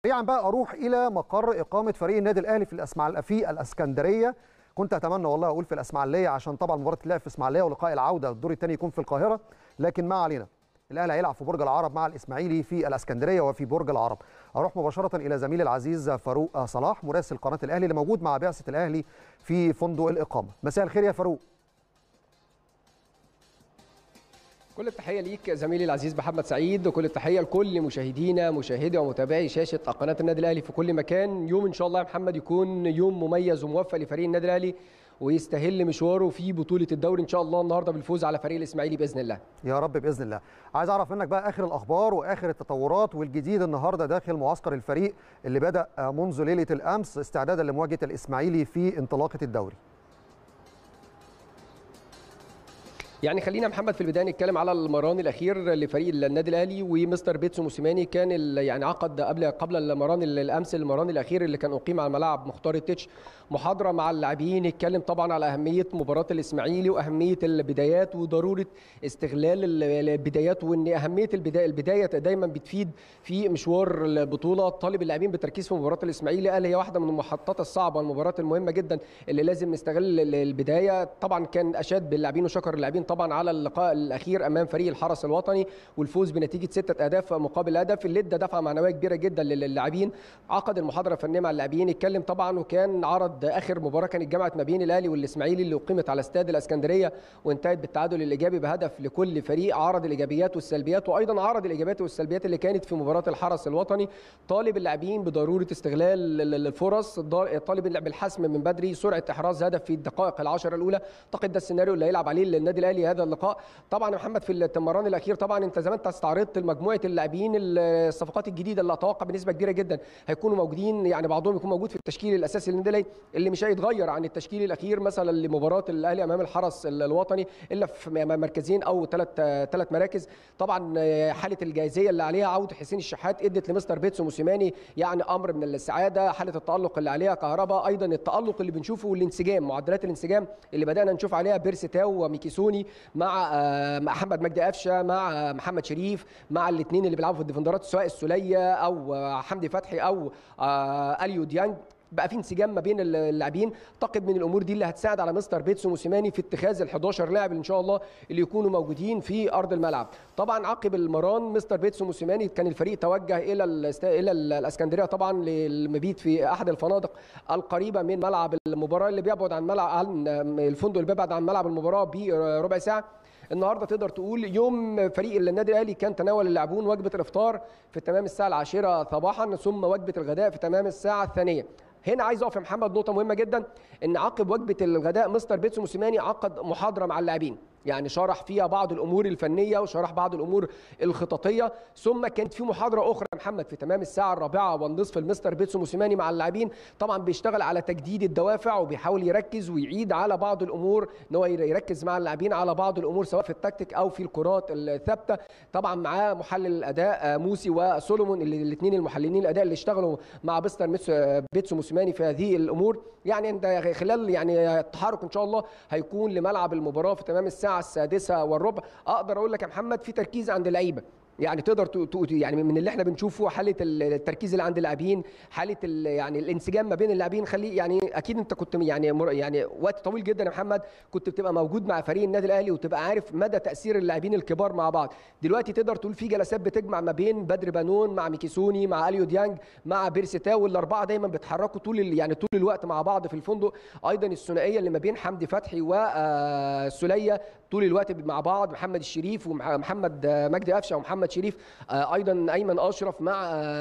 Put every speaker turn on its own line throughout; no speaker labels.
سريعا بقى اروح الى مقر اقامه فريق النادي الاهلي في الاسماعيليه في الاسكندريه كنت اتمنى والله اقول في الاسماعيليه عشان طبعا مباراه اللعب في اسماعيليه ولقاء العوده الدور الثاني يكون في القاهره لكن ما علينا الاهلي هيلعب في برج العرب مع الاسماعيلي في الاسكندريه وفي برج العرب اروح مباشره الى زميلي العزيز فاروق صلاح مراسل قناه الاهلي اللي موجود مع بعثه الاهلي في فندق الاقامه مساء الخير يا فاروق
كل التحيه ليك زميلي العزيز محمد سعيد وكل التحيه لكل مشاهدينا مشاهدي ومتابعي شاشه قناه النادي الاهلي في كل مكان يوم ان شاء الله يا محمد يكون يوم مميز وموفق لفريق النادي الاهلي ويستهل مشواره في بطوله الدوري ان شاء الله النهارده بالفوز على فريق الاسماعيلي باذن الله
يا رب باذن الله عايز اعرف منك بقى اخر الاخبار واخر التطورات والجديد النهارده داخل معسكر الفريق اللي بدا منذ ليله الامس استعدادا لمواجهه الاسماعيلي في انطلاقه الدوري
يعني خلينا محمد في البدايه نتكلم على المران الاخير لفريق النادي الاهلي ومستر بيتسو موسيماني كان يعني عقد قبل قبل المران الامس المران الاخير اللي كان اقيم على ملعب مختار التتش محاضره مع اللاعبين اتكلم طبعا على اهميه مباراه الاسماعيلي واهميه البدايات وضروره استغلال البدايات وان اهميه البدايه البدايه دايما بتفيد في مشوار البطوله طالب اللاعبين بالتركيز في مباراه الاسماعيلي قال هي واحده من المحطات الصعبه المباريات المهمه جدا اللي لازم نستغل البدايه طبعا كان اشاد باللاعبين وشكر اللاعبين طبعا على اللقاء الاخير امام فريق الحرس الوطني والفوز بنتيجه سته اهداف مقابل هدف اللي ادى دفعه معنويه كبيره جدا للاعبين عقد المحاضره الفنيه مع اللاعبين اتكلم طبعا وكان عرض اخر مباراه كانت جمعت ما بين الاهلي والاسماعيلي اللي اقيمت على استاد الاسكندريه وانتهت بالتعادل الايجابي بهدف لكل فريق عرض الايجابيات والسلبيات وايضا عرض الايجابيات والسلبيات اللي كانت في مباراه الحرس الوطني طالب اللاعبين بضروره استغلال الفرص طالب اللعب الحسم من بدري سرعه احراز هدف في الدقائق العشره الاولى اعتقد ده السيناريو اللي هيلعب عليه النادي الاهلي هذا اللقاء طبعا يا محمد في التمران الاخير طبعا انت زي ما انت استعرضت مجموعه اللاعبين الصفقات الجديده اللي اتوقع بنسبه كبيره جدا هيكونوا موجودين يعني بعضهم يكون موجود في التشكيل الاساسي للنادي الاهلي اللي مش هيتغير عن التشكيل الاخير مثلا لمباراه الاهلي امام الحرس الوطني الا في مركزين او ثلاث ثلاث مراكز طبعا حاله الجاهزيه اللي عليها عوده حسين الشحات ادت لمستر بيتسو موسيماني يعني امر من السعاده حاله التالق اللي عليها كهرباء ايضا التالق اللي بنشوفه والانسجام معدلات الانسجام اللي بدانا نشوف عليها بيرسي تاو وميكيسوني مع مع احمد مجدي قفشه مع محمد شريف مع الاثنين اللي بيلعبوا في الديفندرات سواء السوليه او حمدي فتحي او اليو ديانج بقى في انسجام ما بين اللاعبين اعتقد من الامور دي اللي هتساعد على مستر بيتسو موسيماني في اتخاذ ال 11 لاعب ان شاء الله اللي يكونوا موجودين في ارض الملعب طبعا عقب المران مستر بيتسو موسيماني كان الفريق توجه الى الى الاسكندريه طبعا للمبيت في احد الفنادق القريبه من ملعب المباراه اللي بيبعد عن ملعب عن الفندق اللي بيبعد عن ملعب المباراه بربع ساعه النهارده تقدر تقول يوم فريق النادي الاهلي كان تناول اللاعبون وجبه الافطار في تمام الساعه العاشره صباحا ثم وجبه الغداء في تمام الساعه الثانيه هنا عايز اقف يا محمد نقطه مهمه جدا ان عقب وجبه الغداء مستر بيتسو موسيماني عقد محاضره مع اللاعبين يعني شرح فيها بعض الامور الفنيه وشرح بعض الامور الخططيه ثم كانت في محاضره اخرى يا محمد في تمام الساعه الرابعه والنصف المستر بيتسو موسيماني مع اللاعبين طبعا بيشتغل على تجديد الدوافع وبيحاول يركز ويعيد على بعض الامور ان هو يركز مع اللاعبين على بعض الامور سواء في التكتيك او في الكرات الثابته طبعا معاه محلل الاداء موسي وسولومون الاثنين المحللين الاداء اللي اشتغلوا مع مستر بيتسو موسيماني في هذه الامور يعني انت خلال يعني التحرك ان شاء الله هيكون لملعب المباراه في تمام الساعه السادسه والربع اقدر اقول لك يا محمد في تركيز عند اللعيبه يعني تقدر تقول يعني من اللي احنا بنشوفه حاله التركيز اللي عند اللاعبين حاله يعني الانسجام ما بين اللاعبين خليه يعني اكيد انت كنت يعني يعني وقت طويل جدا يا محمد كنت بتبقى موجود مع فريق النادي الاهلي وتبقى عارف مدى تاثير اللاعبين الكبار مع بعض دلوقتي تقدر تقول في جلسات بتجمع ما بين بدر بانون مع ميكيسوني مع اليو ديانج مع بيرسي تاو الاربعه دايما بيتحركوا طول يعني طول الوقت مع بعض في الفندق ايضا الثنائيه اللي ما بين حمدي فتحي وسوليه طول الوقت مع بعض محمد الشريف ومحمد مجدي قفشه ومحمد شريف ايضا ايمن اشرف مع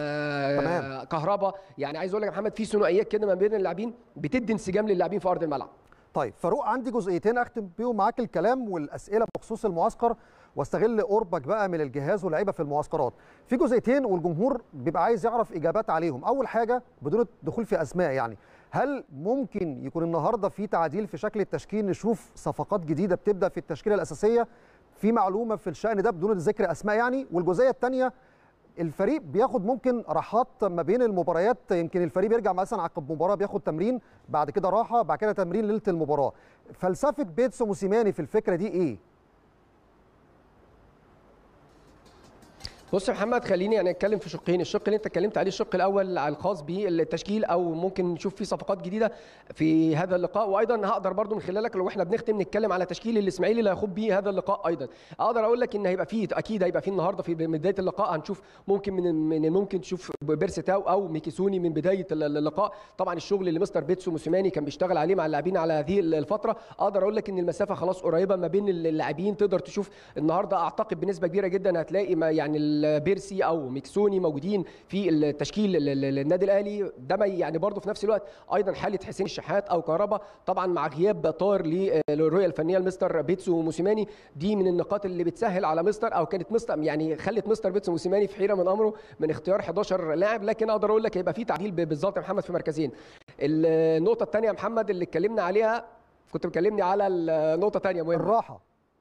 تمام. كهربا يعني عايز اقول لك يا محمد في ثنائيات كده ما بين اللاعبين بتدي انسجام للاعبين في ارض الملعب
طيب فاروق عندي جزئيتين اختم بيهم معاك الكلام والاسئله بخصوص المعسكر واستغل قربك بقى من الجهاز واللعيبه في المعسكرات في جزئيتين والجمهور بيبقى عايز يعرف اجابات عليهم اول حاجه بدون الدخول في اسماء يعني هل ممكن يكون النهارده في تعديل في شكل التشكيل نشوف صفقات جديده بتبدا في التشكيله الاساسيه في معلومه في الشان ده بدون ذكر اسماء يعني والجزئيه الثانيه الفريق بياخد ممكن راحات ما بين المباريات يمكن الفريق بيرجع مثلا عقب مباراه بياخد تمرين بعد كده راحه بعد كده تمرين ليله المباراه فلسفه بيتسو موسيماني في الفكره دي ايه
بص يا محمد خليني يعني اتكلم في شقين الشق اللي انت اتكلمت عليه الشق الاول الخاص بالتشكيل او ممكن نشوف فيه صفقات جديده في هذا اللقاء وايضا هقدر برضو من خلالك لو احنا بنختم نتكلم على تشكيل الاسماعيلي اللي هيخوض بيه هذا اللقاء ايضا اقدر اقول لك ان هيبقى فيه اكيد هيبقى فيه النهارده في بدايه اللقاء هنشوف ممكن من من ممكن تشوف بيرسي تاو او ميكيسوني من بدايه اللقاء طبعا الشغل اللي مستر بيتسو موسيماني كان بيشتغل عليه مع اللاعبين على هذه الفتره اقدر اقول لك ان المسافه خلاص قريبه ما بين اللاعبين تقدر تشوف النهارده اعتقد بنسبه كبيره جدا هتلاقي ما يعني البيرسي او ميكسوني موجودين في التشكيل النادي الاهلي ده يعني برضه في نفس الوقت ايضا حاله حسين الشحات او كهربا طبعا مع غياب طار للرؤيه الفنيه لمستر بيتسو موسيماني دي من النقاط اللي بتسهل على مستر او كانت مستر يعني خلت مستر بيتسو موسيماني في حيره من امره من اختيار 11 لاعب لكن اقدر اقول لك هيبقى في تعديل بالظبط يا محمد في مركزين النقطه الثانيه يا محمد اللي اتكلمنا عليها كنت مكلمني على النقطه ثانيه مهمه
الراحه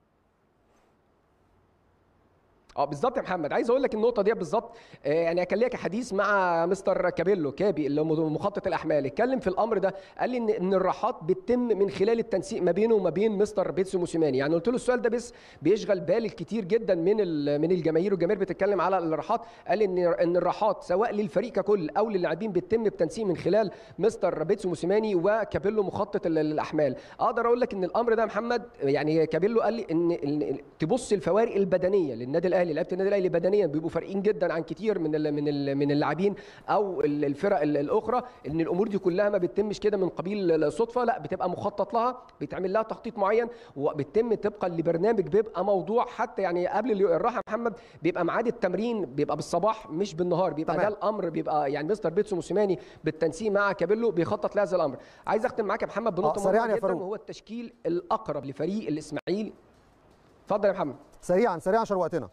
اه بالظبط يا محمد عايز اقول لك النقطه دي بالظبط آه يعني كان ليا حديث مع مستر كابيلو كابي اللي مخطط الاحمال اتكلم في الامر ده قال لي ان ان الراحات بتتم من خلال التنسيق ما بينه وما بين مستر بيتسو موسيماني يعني قلت له السؤال ده بس بيشغل بال الكتير جدا من من الجماهير والجماهير بتتكلم على الراحات قال ان ان الراحات سواء للفريق ككل او للاعبين بتتم بتنسيق من خلال مستر بيتسو موسيماني وكابيلو مخطط الاحمال اقدر اقول لك ان الامر ده يا محمد يعني كابيلو قال لي ان تبص الفوارق البدنيه للنادي الاهلي الاهلي لعيبه النادي الاهلي بدنيا بيبقوا فارقين جدا عن كتير من ال من ال من اللاعبين او الفرق الاخرى ان الامور دي كلها ما بتتمش كده من قبيل الصدفه لا بتبقى مخطط لها بيتعمل لها تخطيط معين وبتتم طبقا لبرنامج بيبقى موضوع حتى يعني قبل الراحه محمد بيبقى ميعاد التمرين بيبقى بالصباح مش بالنهار بيبقى
تمام.
ده الامر بيبقى يعني مستر بيتسو موسيماني بالتنسيق مع كابيلو بيخطط لهذا الامر عايز اختم معاك يا محمد بنقطه
سريعاً
مهمه
يا
جدا
فاروق.
وهو التشكيل الاقرب لفريق الاسماعيلي اتفضل يا محمد
سريعا سريعا عشان وقتنا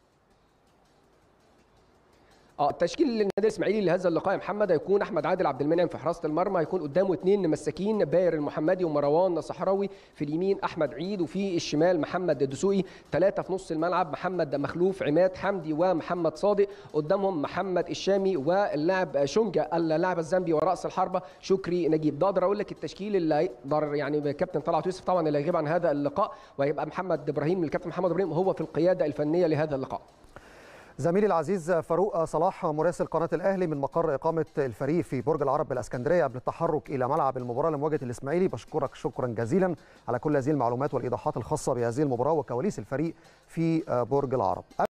اه التشكيل النادي الاسماعيلي لهذا اللقاء يا محمد هيكون احمد عادل عبد المنعم في حراسه المرمى هيكون قدامه اثنين مساكين باير المحمدي ومروان صحراوي في اليمين احمد عيد وفي الشمال محمد الدسوقي ثلاثه في نص الملعب محمد مخلوف عماد حمدي ومحمد صادق قدامهم محمد الشامي واللاعب شونجا اللاعب الزامبي وراس الحربه شكري نجيب ده اقدر اقول لك التشكيل اللي هيقدر يعني كابتن طلعت يوسف طبعا اللي هيغيب عن هذا اللقاء وهيبقى محمد ابراهيم الكابتن محمد ابراهيم هو في القياده الفنيه لهذا اللقاء
زميلي العزيز فاروق صلاح مراسل قناه الاهلي من مقر اقامه الفريق في برج العرب بالاسكندريه قبل التحرك الى ملعب المباراه لمواجهه الاسماعيلي بشكرك شكرا جزيلا على كل هذه المعلومات والايضاحات الخاصه بهذه المباراه وكواليس الفريق في برج العرب